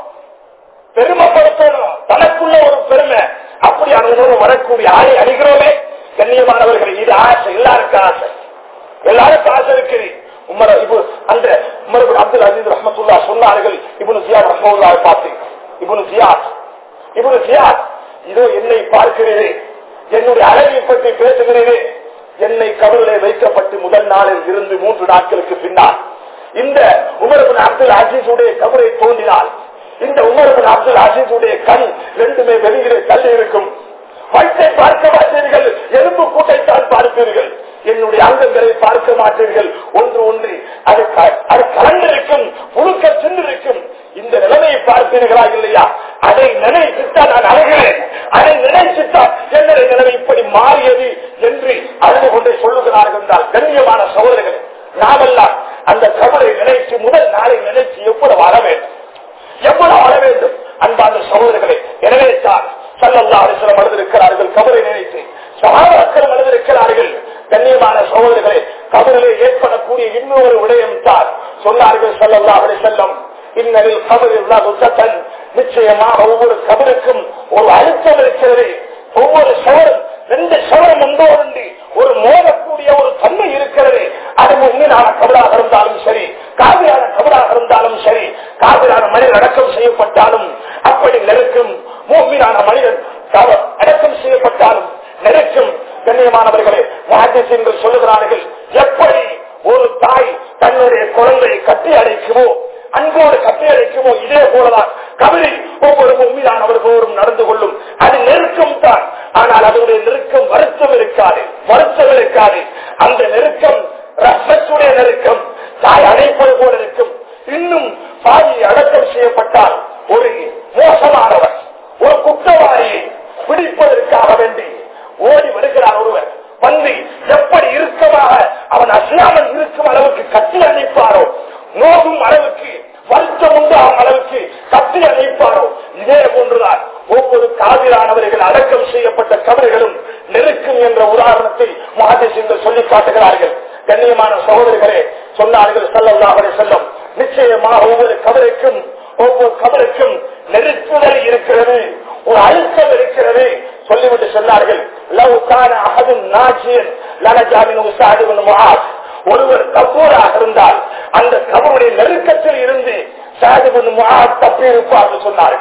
பெருமைப்படுத்தணும் தனக்குள்ள ஒரு பெருமை அப்படியான உணர்வு வரக்கூடிய ஆளை அணிகிறோமே கண்ணியமானவர்கள் இது ஆசை எல்லாருக்கும் ஆசை எல்லாருக்கும் ஆசை இருக்குது உமர் இப்போ அந்த உமர் அப்துல் அஜீஸ் ரஹமத்துல்லா சொன்னார்கள் இவனு ஜியாத் ரஹமுல்லா பார்த்து இவனு ஜியாத் இவனு ஜியாத் இதோ என்னை பார்க்கிறீரே என்னுடைய அழகை பற்றி பேசுகிறீரே என்னை கபரிலே வைக்கப்பட்டு முதல் நாளில் இருந்து மூன்று நாட்களுக்கு பின்னால் இந்த உமரபின் அப்துல் அஜீஸுடைய கபரை தோண்டினால் இந்த உமரபின் அப்துல் அஜீஸுடைய கண் ரெண்டுமே வெளியிலே தள்ளி இருக்கும் வயிற்றை பார்க்க மாட்டீர்கள் எலும்பு கூட்டைத்தான் பார்ப்பீர்கள் என்னுடைய அங்கங்களை பார்க்க மாட்டீர்கள் ஒன்று ஒன்று அது க- அது கலந்திருக்கும் புழுக்க சென்றிருக்கும் இந்த நிலைமையை பார்ப்பீர்களா இல்லையா அதை நினைத்துத்தான் நான் அழகிறேன் அதை நினைத்துத்தான் என்னுடைய நிலைமை இப்படி மாறியது என்று அழுது கொண்டே சொல்லுகிறார்கள் என்றால் கண்ணியமான சகோதரர்களே நாமெல்லாம் அந்த கபரை நினைத்து முதல் நாளை நினைத்து எவ்வளவு வர வேண்டும் எவ்வளவு வர வேண்டும் அன்பான சகோதரர்களே எனவே தான் சல்லல்லா அலிஸ்லம் எழுதிருக்கிறார்கள் கபரை நினைத்து சகாபாக்கள் எழுதிருக்கிறார்கள் கண்ணியமான சகோதரர்களே கபரிலே ஏற்படக்கூடிய இன்னொரு விடயம் தான் சொன்னார்கள் சல்லல்லா அலிசல்லம் இன்னரில் கபரில் உச்சத்தன் நிச்சயமாக ஒவ்வொரு கபருக்கும் ஒரு அழுத்தம் இருக்கிறது ஒவ்வொரு சவரும் ரெண்டு சவரம் ஒன்றோடு ஒரு மோதக்கூடிய ஒரு தன்மை இருக்கிறது அது உண்மையான கபராக இருந்தாலும் சரி காவிரான கபராக இருந்தாலும் சரி காவிரான மனிதன் அடக்கம் செய்யப்பட்டாலும் அப்படி நெருக்கும் மூமியான மனிதன் கவ- அடக்கம் செய்யப்பட்டாலும் நெருக்கும் கண்ணியமானவர்களே ராஜேஷ் சொல்லுகிறார்கள் எப்படி ஒரு தாய் தன்னுடைய குழந்தையை கட்டி அடைக்குமோ அன்போடு கட்டி அடைக்குமோ இதே போலதான் கபரில் ஒவ்வொரு உண்மையானவர்களோடும் நடந்து கொள்ளும் அது நெருக்கம் தான் ஆனால் அதனுடைய நெருக்கம் வருத்தம் இருக்காது வருத்தம் இருக்காது அந்த நெருக்கம் ரசத்துடைய நெருக்கம் தாய் அணைப்பது போல இருக்கும் இன்னும் பாதி அடக்கம் செய்யப்பட்டால் ஒரு மோசமானவர் ஒரு குற்றவாளியை பிடிப்பதற்காக வேண்டி ஓடி வருகிறார் ஒருவர் வந்து எப்படி இறுக்கமாக அவன் அசையாமல் இருக்கும் அளவுக்கு கட்டி அணைப்பாரோ நோகும் அளவுக்கு வருத்தம் உண்டாகும் அளவுக்கு கட்டி அணைப்பாரோ இதே போன்றுதான் ஒவ்வொரு காவிரானவர்கள் அடக்கம் செய்யப்பட்ட கபறுகளும் நெருக்கும் என்ற உதாரணத்தை மகாதேசிங்கள் சொல்லி காட்டுகிறார்கள் கண்ணியமான சகோதரர்களே சொன்னார்கள் செல்லல்லாஹரை செல்லும் நிச்சயமாக ஒவ்வொரு கபருக்கும் ஒவ்வொரு கபருக்கும் நெருக்குதல் இருக்கிறது ஒரு அழுத்தம் இருக்கிறது சொல்லிவிட்டு சொன்னார்கள் லவ் கான அகதும் நாச்சியன் லனஜாமின் உசாதுவன் முகாஸ் ஒருவர் கபூராக இருந்தால் அந்த கபருடைய நெருக்கத்தில் இருந்து சாதுவன் முகாஸ் தப்பி இருப்பார்கள் சொன்னார்கள்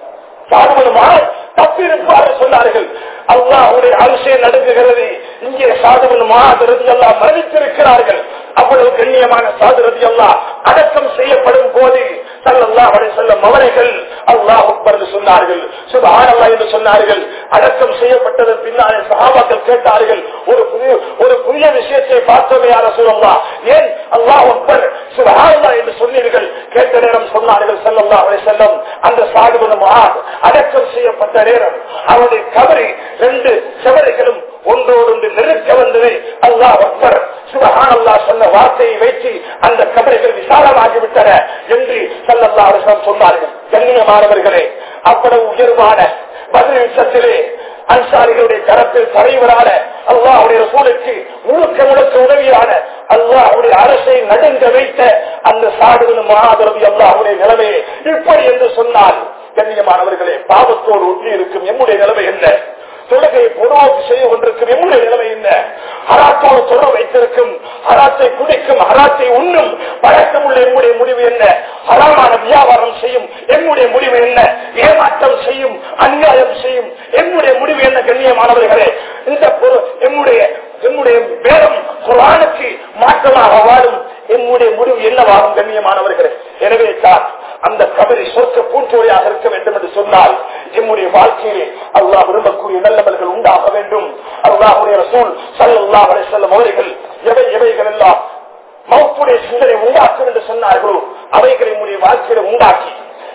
சாதுவன் முகாஸ் தப்பி இருப்பார்கள் சொன்னார்கள் அல்லாஹுடைய அரிசியை நடுங்குகிறது இங்கே சாதுவன் மகாதிரதி எல்லாம் மரணித்திருக்கிறார்கள் அவ்வளவு கண்ணியமான சாதுரதி எல்லாம் அடக்கம் செய்யப்படும் போது சல்லல்லாஹ் அலைஹி வஸல்லம் அவர்கள் அல்லாஹ் அக்பர் என்று சொன்னார்கள் சுபஹானல்லாஹ் என்று சொன்னார்கள் அடக்கம் செய்யப்பட்டதன் பின்னாலே சஹாபாக்கள் கேட்டார்கள் ஒரு புதிய ஒரு புதிய விஷயத்தை பார்த்தோமே யார சொல்லலாம் ஏன் அல்லாஹ் அக்பர் சுபஹானல்லாஹ் என்று சொன்னீர்கள் கேட்ட நேரம் சொன்னார்கள் சல்லல்லாஹ் அலைஹி வஸல்லம் அந்த சாதுபன் மகாத் அடக்கம் செய்யப்பட்ட நேரம் அவருடைய கபரி ரெண்டு செவரைகளும் ஒன்றோடு ஒன்று நெருக்க வந்தது அல்லாஹ் அக்பர் சுபஹானல்லா சொன்ன வார்த்தையை வைத்து அந்த கபரைகள் விசாலமாகிவிட்டன என்று சல்லல்லா அலிஸ்லாம் சொன்னார்கள் கண்ணியமானவர்களே அவ்வளவு உயர்வான பதில் யுத்தத்திலே அன்சாரிகளுடைய தரப்பில் தலைவரான அல்லாஹுடைய சூழலுக்கு முழுக்க முழுக்க உதவியான அல்லாஹுடைய அரசை நடுங்க வைத்த அந்த சாடுவன் மகாதரவி அல்லாஹுடைய நிலைமையை இப்படி என்று சொன்னால் கண்ணியமானவர்களே பாவத்தோடு ஒட்டி இருக்கும் எம்முடைய நிலைமை என்ன தொழுகையை பொதுவாக செய்து கொண்டிருக்கும் எம்முடைய நிலைமை என்ன ஹராத்தோடு தொடர் வைத்திருக்கும் ஹராத்தை குடிக்கும் ஹராத்தை உண்ணும் பழக்கம் உள்ள எம்முடைய முடிவு என்ன ஹராமான வியாபாரம் செய்யும் எம்முடைய முடிவு என்ன ஏமாற்றம் செய்யும் அநியாயம் செய்யும் எம்முடைய முடிவு என்ன கண்ணியமானவர்களே இந்த பொரு- எம்முடைய எம்முடைய வேதம் குரானுக்கு மாற்றமாக வாழும் எம்முடைய முடிவு என்னவாகும் கண்ணியமானவர்களே எனவே தான் அந்த கபரி சொர்க்க பூஞ்சோடியாக இருக்க வேண்டும் என்று சொன்னால் எம்முடைய வாழ்க்கையிலே அல்லாஹ் விரும்பக்கூடிய நல்லவர்கள் உண்டாக வேண்டும் அல்லாஹுடைய ரசூல் சல்லல்லாஹு அலைஹி வஸல்லம் அவர்கள் எவை எவைகள் எல்லாம் மௌத்துடைய சிந்தனை உண்டாக்கும் என்று சொன்னார்களோ அவைகளை உடைய வாழ்க்கையில உண்டாக்கி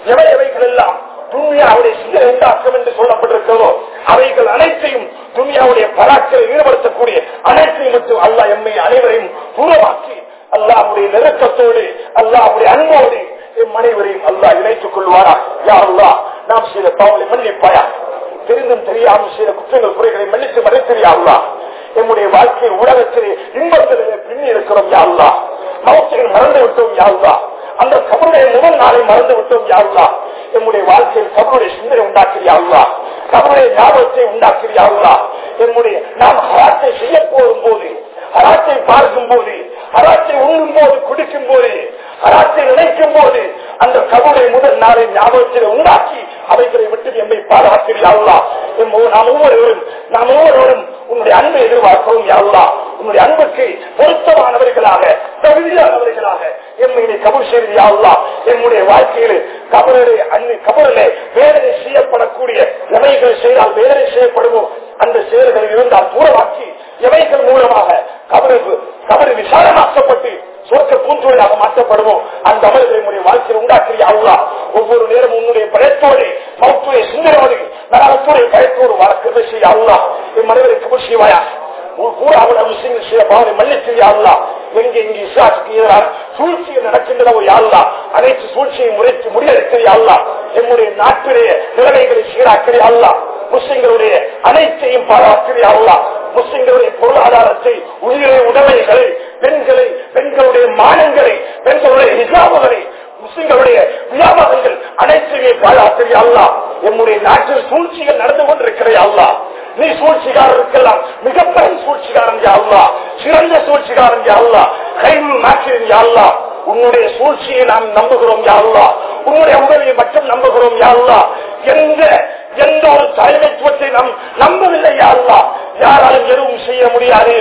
எவை எவைகள் எல்லாம் துன்யாவுடைய சிந்தனை உண்டாக்கும் என்று சொல்லப்பட்டிருக்கிறதோ அவைகள் அனைத்தையும் துன்யாவுடைய பராக்களை ஈடுபடுத்தக்கூடிய அனைத்தையும் மட்டும் அல்லாஹ் எம்மை அனைவரையும் தூரமாக்கி அல்லாஹ்வுடைய நெருக்கத்தோடு அல்லாஹ்வுடைய அன்போடு எம் அனைவரையும் அல்லாஹ் இணைத்துக் கொள்வாரா யா அல்லாஹ் நாம் செய்த பாவலை மன்னிப்பாயா தெரிந்தும் தெரியாமல் செய்த குற்றங்கள் குறைகளை மன்னித்து மறைத்திரியா அல்லாஹ் எம்முடைய வாழ்க்கை உலகத்திலே இன்பத்திலே பின்னி இருக்கிறோம் யா அல்லாஹ் மௌத்தையில் மறந்து விட்டோம் யா அல்லாஹ் அந்த கபருடைய முதல் நாளை மறந்து விட்டோம் யா அல்லாஹ் எம்முடைய வாழ்க்கையில் கபருடைய சிந்தனை உண்டாக்கிறியா அல்லாஹ் கபருடைய ஞாபகத்தை உண்டாக்கிறியா அல்லாஹ் எம்முடைய நாம் ஹராத்தை செய்ய போகும் போது ஹராத்தை பார்க்கும் போது ஹராத்தை உண்ணும் போது குடிக்கும் போது ஹராத்தை நினைக்கும் போது அந்த கபருடைய முதல் நாளை ஞாபகத்தில் உண்டாக்கி அவைகளை விட்டு எம்மை பாதுகாக்கிறீர்கள் அல்லா நாம் ஒவ்வொருவரும் நாம் ஒவ்வொருவரும் உன்னுடைய அன்பை எதிர்பார்க்கிறோம் யாழ்லா உன்னுடைய அன்புக்கு பொருத்தமானவர்களாக தகுதியானவர்களாக எம்மை நீ கபூர் செய்து யாழ்லா என்னுடைய வாழ்க்கையில் கபருடைய அன்பு கபரிலே வேதனை செய்யப்படக்கூடிய எவைகள் செய்தால் வேதனை செய்யப்படுவோம் அந்த செயல்கள் இருந்தால் தூரமாக்கி எவைகள் மூலமாக கபருக்கு கபரு விசாலமாக்கப்பட்டு சொர்க்க பூஞ்சோடாக மாற்றப்படுவோம் அந்த அமல்களை உங்களுடைய வாழ்க்கையில் உண்டாக்கிறியா அல்லா ஒவ்வொரு நேரம் உன்னுடைய பயத்தோடு மௌத்துடைய சிந்தனையோடு நரகத்துடைய பயத்தோடு வளர்க்கிறது செய்ய அல்லா என் மனிதரை கபூர் செய்வாயா கூட அவ்வளவு விஷயங்கள் செய்ய பாவனை மன்னிச்சியா அல்லா எங்க இங்கு இஸ்லாத்துக்கு எதிராக சூழ்ச்சிகள் நடக்கின்றனவோ யாழ்லா அனைத்து சூழ்ச்சியை முறைத்து முடியெடுக்கிறியா அல்லா என்னுடைய நாட்டுடைய நிலைமைகளை சீராக்கிறியா அல்லா முஸ்லிம்களுடைய அனைத்தையும் பாராட்டிறியா அல்லா முஸ்லிம்களுடைய பொருளாதாரத்தை உயிரை உடைமைகளை பெண்களை பெண்களுடைய மானங்களை பெண்களுடைய ஹிஜாபுகளை முஸ்லிம்களுடைய வியாபாரங்கள் அனைத்தையுமே பாராட்டிறியா அல்லா என்னுடைய நாட்டில் சூழ்ச்சிகள் நடந்து கொண்டிருக்கிறே அல்லா நீ சூழ்ச்சிகாரர் இருக்கலாம் மிகப்பெரும் சூழ்ச்சிகாரன் அல்லா சிறந்த சூழ்ச்சிகாரன் அல்லா கைவில் மாற்றின் அல்லா உன்னுடைய சூழ்ச்சியை நாம் நம்புகிறோம் யாழ்லா உன்னுடைய உதவியை மட்டும் நம்புகிறோம் யாழ்லா எந்த எந்த ஒரு தலைமைத்துவத்தை நாம் நம்பவில்லை யாழ்லா யாராலும் எதுவும் செய்ய முடியாது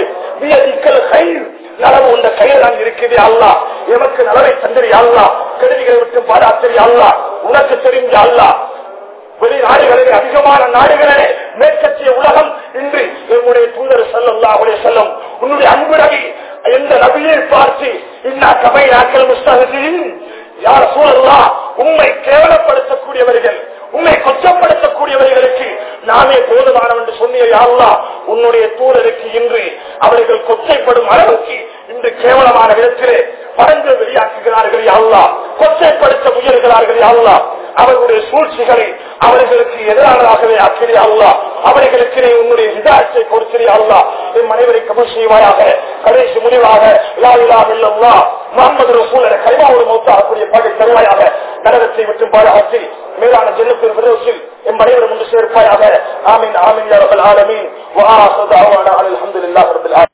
கை நலவு உண்ட கையில் தான் இருக்குது அல்லா எமக்கு நலவை தந்திரி அல்லா கருவிகளை விட்டு பாராத்திரி அல்லா உனக்கு தெரிஞ்ச அல்லா வெளிநாடுகளிலே அதிகமான நாடுகளிலே மேற்கத்திய உலகம் இன்று என்னுடைய தூதர் செல்லம் அவருடைய செல்லும் உன்னுடைய அன்பு நபி எந்த நபியை பார்த்து இன்னா கபை நாட்கள் முஸ்தகின் யார் சூழல்லா உண்மை கேவலப்படுத்தக்கூடியவர்கள் உண்மை கொச்சப்படுத்தக்கூடியவர்களுக்கு நாமே போதுமானவன் என்று சொன்னிய யாருலா உன்னுடைய தூதருக்கு இன்று அவர்கள் கொச்சைப்படும் அளவுக்கு இன்று கேவலமான விதத்திலே படங்கள் வெளியாக்குகிறார்கள் யாருலா கொச்சைப்படுத்த முயல்கிறார்கள் யாருலா அவர்களுடைய சூழ்ச்சிகளை அவர்களுக்கு எதிரானதாகவே ஆக்கிறிய அல்லா அவர்களுக்கு நீ உன்னுடைய விதாயத்தை கொடுக்கிறிய அல்லா என் மனைவரை கபல் செய்வாயாக கடைசி முடிவாக இல்லல்லா முகமது ரசூல் கைமாவோடு மௌத்தாகக்கூடிய பாடை தருவாயாக நரகத்தை விட்டு பாடாற்றி மேலான ஜென்னத்தின் பிரதோஷில் என் மனைவரும் ஒன்று சேர்ப்பாயாக ஆமீன் ஆமீன் ஆலமீன்